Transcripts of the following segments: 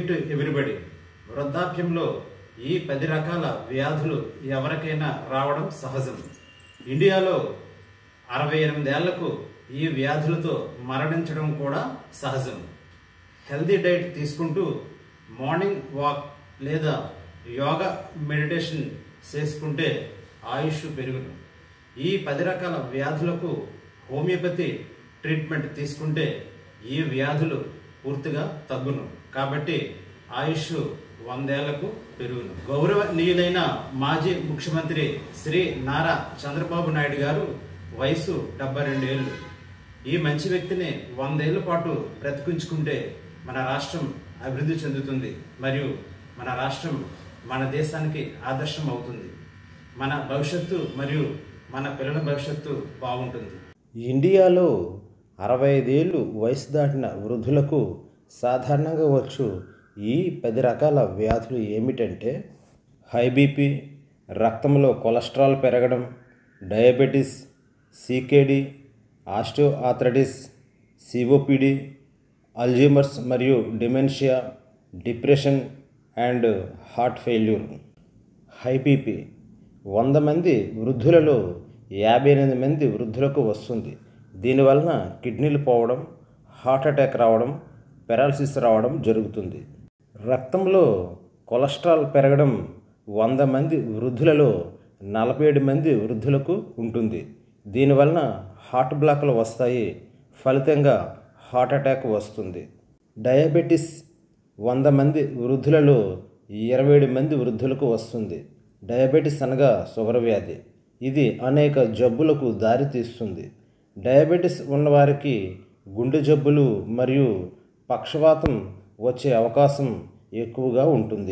to everybody వృద్ధాప్యంలో ఈ పది రకాల వ్యాధులు ఎవరికైనా రావడం సహజం ఇండియాలో అరవై ఎనిమిదేళ్లకు ఈ వ్యాధులతో మరణించడం కూడా సహజం హెల్దీ డైట్ తీసుకుంటూ మార్నింగ్ వాక్ లేదా యోగా మెడిటేషన్ చేసుకుంటే ఆయుష్ పెరుగును ఈ పది రకాల వ్యాధులకు హోమియోపతి ట్రీట్మెంట్ తీసుకుంటే ఈ వ్యాధులు పూర్తిగా తగ్గును కాబట్టి ఆయుష్ వందేళ్లకు పెరుగును గౌరవనీయులైన మాజీ ముఖ్యమంత్రి శ్రీ నారా చంద్రబాబు నాయుడు గారు వయసు డెబ్బై రెండు ఏళ్ళు ఈ మంచి వ్యక్తిని వందేళ్ల పాటు బ్రతికించుకుంటే మన రాష్ట్రం అభివృద్ధి చెందుతుంది మరియు మన రాష్ట్రం మన దేశానికి ఆదర్శం అవుతుంది మన భవిష్యత్తు మరియు మన పిల్లల భవిష్యత్తు బాగుంటుంది ఇండియాలో అరవై ఐదేళ్ళు వయసు దాటిన వృద్ధులకు సాధారణంగా వచ్చు ఈ పది రకాల వ్యాధులు ఏమిటంటే హై బీపీ రక్తంలో కొలెస్ట్రాల్ పెరగడం diabetes CKD osteo arthritis COPD Alzheimer's మరియు dementia depression and heart failure high BP వంద మంది వృద్ధులలో యాభై ఎనిమిది మంది వృద్ధులకు వస్తుంది దీనివలన కిడ్నీలు పోవడం హార్ట్ అటాక్ రావడం పెరాలసిస్ రావడం జరుగుతుంది రక్తంలో కొలెస్ట్రాల్ పెరగడం వంద మంది వృద్ధులలో నలభై ఏడు మంది వృద్ధులకు ఉంటుంది దీనివలన హార్ట్ బ్లాక్లు వస్తాయి ఫలితంగా హార్ట్ అటాక్ వస్తుంది డయాబెటిస్ వంద మంది వృద్ధులలో ఇరవై ఏడు మంది వృద్ధులకు వస్తుంది డయాబెటిస్ అనగా షుగర్ వ్యాధి ఇది అనేక జబ్బులకు దారితీస్తుంది డయాబెటిస్ ఉన్నవారికి గుండె జబ్బులు మరియు పక్షవాతం వచ్చే అవకాశం ఎక్కువగా ఉంటుంది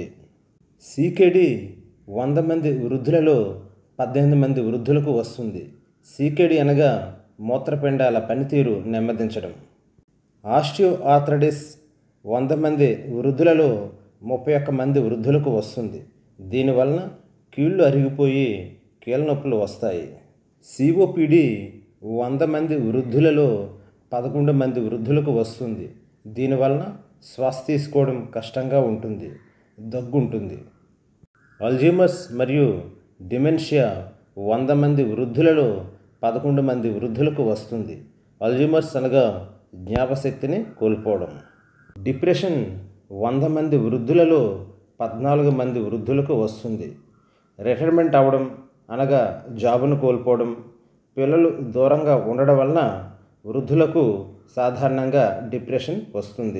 సీకెడి వంద మంది వృద్ధులలో పద్దెనిమిది మంది వృద్ధులకు వస్తుంది సీకెడి అనగా మూత్రపిండాల పనితీరు నెమ్మదించడం ఆస్టియో ఆథరైటిస్ వంద మంది వృద్ధులలో ముప్పై ఒక్క మంది వృద్ధులకు వస్తుంది దీనివలన కీళ్ళు అరిగిపోయి కీళ్ళ నొప్పులు వస్తాయి సిఓపిడి వంద మంది వృద్ధులలో పదకొండు మంది వృద్ధులకు వస్తుంది దీనివలన శ్వాస తీసుకోవడం కష్టంగా ఉంటుంది దగ్గుంటుంది అల్జీమర్స్ మరియు డిమెన్షియా వంద మంది వృద్ధులలో పదకొండు మంది వృద్ధులకు వస్తుంది అల్జీమర్స్ అనగా జ్ఞాపశక్తిని కోల్పోవడం డిప్రెషన్ వంద మంది వృద్ధులలో పద్నాలుగు మంది వృద్ధులకు వస్తుంది రిటైర్మెంట్ అవ్వడం అనగా జాబును కోల్పోవడం పిల్లలు దూరంగా ఉండడం వలన వృద్ధులకు సాధారణంగా డిప్రెషన్ వస్తుంది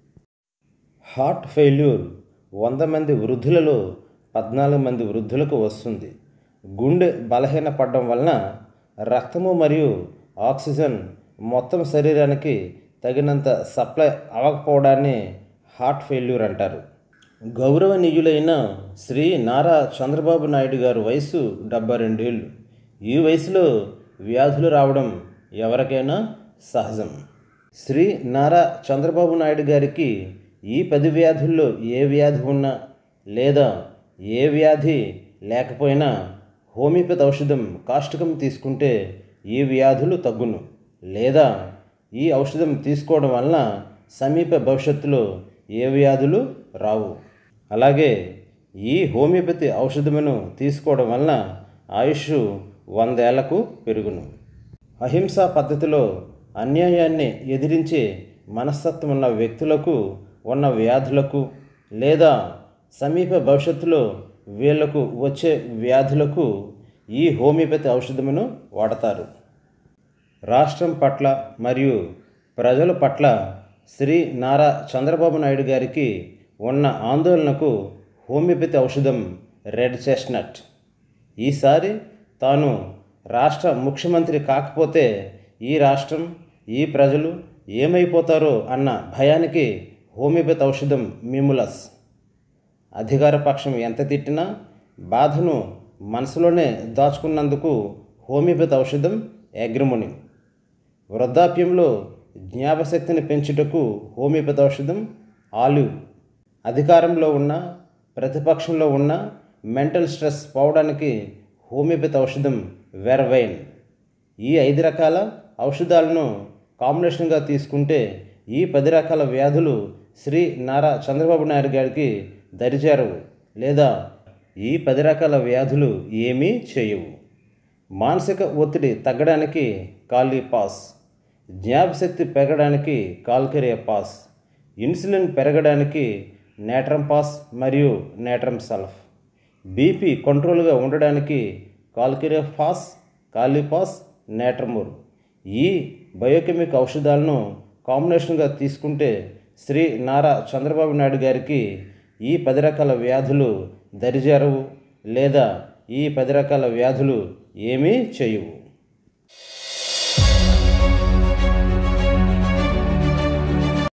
హార్ట్ ఫెయిల్యూర్ వంద మంది వృద్ధులలో పద్నాలుగు మంది వృద్ధులకు వస్తుంది గుండె బలహీనపడడం వలన రక్తము మరియు ఆక్సిజన్ మొత్తం శరీరానికి తగినంత సప్లై అవ్వకపోవడాన్ని హార్ట్ ఫెయిల్యూర్ అంటారు గౌరవనీయులైన శ్రీ నారా చంద్రబాబు నాయుడు గారి వయసు డెబ్బై రెండేళ్ళు ఈ వయసులో వ్యాధులు రావడం ఎవరికైనా సహజం శ్రీ నారా చంద్రబాబు నాయుడు గారికి ఈ పది వ్యాధుల్లో ఏ వ్యాధి ఉన్నా లేదా ఏ వ్యాధి లేకపోయినా హోమియోపతి ఔషధం కాష్టకం తీసుకుంటే ఈ వ్యాధులు తగ్గును లేదా ఈ ఔషధం తీసుకోవడం వలన సమీప భవిష్యత్తులో ఏ వ్యాధులు రావు అలాగే ఈ హోమియోపతి ఔషధమును తీసుకోవడం వలన ఆయుష్ వందేళ్లకు పెరుగును అహింసా పద్ధతిలో అన్యాయాన్ని ఎదిరించే మనస్తత్వం ఉన్న వ్యక్తులకు ఉన్న వ్యాధులకు లేదా సమీప భవిష్యత్తులో వీళ్లకు వచ్చే వ్యాధులకు ఈ హోమియోపతి ఔషధమును వాడతారు రాష్ట్రం పట్ల మరియు ప్రజల పట్ల శ్రీ నారా చంద్రబాబు నాయుడు గారికి ఉన్న ఆందోళనకు హోమియోపతి ఔషధం రెడ్ చెస్ట్నట్ ఈసారి తాను రాష్ట్ర ముఖ్యమంత్రి కాకపోతే ఈ రాష్ట్రం ఈ ప్రజలు ఏమైపోతారో అన్న భయానికి హోమియోపతి ఔషధం మిములస్ అధికార పక్షం ఎంత తిట్టినా బాధను మనసులోనే దాచుకున్నందుకు హోమియోపతి ఔషధం అగ్రిముని వృద్ధాప్యంలో జ్ఞాపశక్తిని పెంచుటకు హోమియోపతి ఔషధం ఆలివ్ అధికారంలో ఉన్న ప్రతిపక్షంలో ఉన్న మెంటల్ స్ట్రెస్ పోవడానికి హోమియోపతి ఔషధం వెర్వైన్ ఈ ఐదు రకాల ఔషధాలను కాంబినేషన్గా తీసుకుంటే ఈ పది రకాల వ్యాధులు శ్రీ నారా చంద్రబాబు నాయుడు గారికి దరిచేరవు లేదా ఈ పది రకాల వ్యాధులు ఏమీ చేయవు మానసిక ఒత్తిడి తగ్గడానికి కాలీ పాస్ జ్ఞాపశక్తి పెరగడానికి కాల్కరియా పాస్ ఇన్సులిన్ పెరగడానికి నేట్రమ్ పాస్ మరియు నేట్రమ్ సల్ఫ్ బీపీ కంట్రోల్గా ఉండడానికి కాల్కరియా పాస్ కాలిపాస్ నేట్రమూర్ ఈ బయోకెమిక్ ఔషధాలను కాంబినేషన్గా తీసుకుంటే శ్రీ నారా చంద్రబాబు నాయుడు గారికి ఈ పది రకాల వ్యాధులు దరిజారవు లేదా ఈ పది రకాల వ్యాధులు ఏమీ చేయవు